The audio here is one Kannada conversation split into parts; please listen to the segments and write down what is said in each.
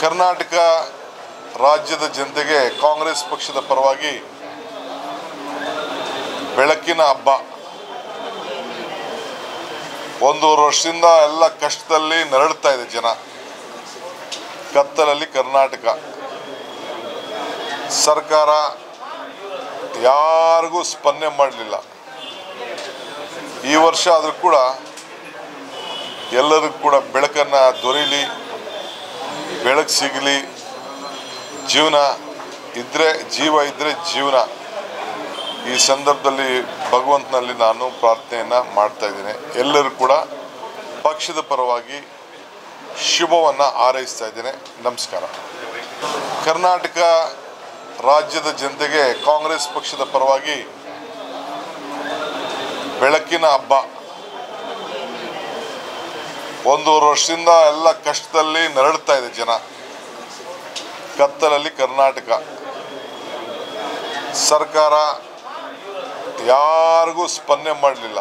ಕರ್ನಾಟಕ ರಾಜ್ಯದ ಜನತೆಗೆ ಕಾಂಗ್ರೆಸ್ ಪಕ್ಷದ ಪರವಾಗಿ ಬೆಳಕಿನ ಹಬ್ಬ ಒಂದೂವರೆ ವರ್ಷದಿಂದ ಎಲ್ಲ ಕಷ್ಟದಲ್ಲಿ ನರಳ್ತಾ ಇದೆ ಜನ ಕತ್ತಲಲ್ಲಿ ಕರ್ನಾಟಕ ಸರ್ಕಾರ ಯಾರಿಗೂ ಸ್ಪಂದನೆ ಮಾಡಲಿಲ್ಲ ಈ ವರ್ಷ ಆದರೂ ಕೂಡ ಎಲ್ಲರಿಗೂ ಕೂಡ ಬೆಳಕನ್ನು ದೊರೀಲಿ ಬೆಳಕು ಸಿಗಲಿ ಜೀವನ ಇದ್ದರೆ ಜೀವ ಇದ್ದರೆ ಜೀವನ ಈ ಸಂದರ್ಭದಲ್ಲಿ ಭಗವಂತನಲ್ಲಿ ನಾನು ಪ್ರಾರ್ಥನೆಯನ್ನು ಮಾಡ್ತಾ ಇದ್ದೇನೆ ಎಲ್ಲರೂ ಕೂಡ ಪಕ್ಷದ ಪರವಾಗಿ ಶುಭವನ್ನು ಹಾರೈಸ್ತಾ ಇದ್ದೇನೆ ನಮಸ್ಕಾರ ಕರ್ನಾಟಕ ರಾಜ್ಯದ ಜನತೆಗೆ ಕಾಂಗ್ರೆಸ್ ಪಕ್ಷದ ಪರವಾಗಿ ಬೆಳಕಿನ ಹಬ್ಬ ಒಂದೂವರೆ ವರ್ಷದಿಂದ ಎಲ್ಲ ಕಷ್ಟದಲ್ಲಿ ನರಳ್ತಾ ಇದೆ ಜನ ಕತ್ತಲಲ್ಲಿ ಕರ್ನಾಟಕ ಸರ್ಕಾರ ಯಾರಿಗೂ ಸ್ಪಂದನೆ ಮಾಡಲಿಲ್ಲ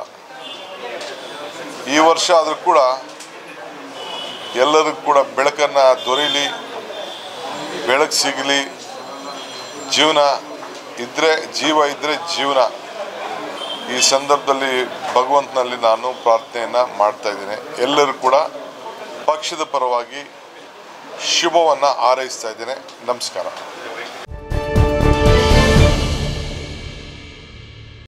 ಈ ವರ್ಷ ಆದರೂ ಕೂಡ ಎಲ್ಲರಿಗೂ ಕೂಡ ಬೆಳಕನ್ನು ದೊರೀಲಿ ಬೆಳಕು ಸಿಗಲಿ ಜೀವನ ಇದ್ದರೆ ಜೀವ ಇದ್ದರೆ ಜೀವನ ಈ ಸಂದರ್ಭದಲ್ಲಿ ಭಗವಂತನಲ್ಲಿ ನಾನು ಪ್ರಾರ್ಥನೆಯನ್ನು ಮಾಡ್ತಾ ಇದ್ದೇನೆ ಎಲ್ಲರೂ ಕೂಡ ಪಕ್ಷದ ಪರವಾಗಿ ಶುಭವನ್ನು ಹಾರೈಸ್ತಾ ಇದ್ದೇನೆ ನಮಸ್ಕಾರ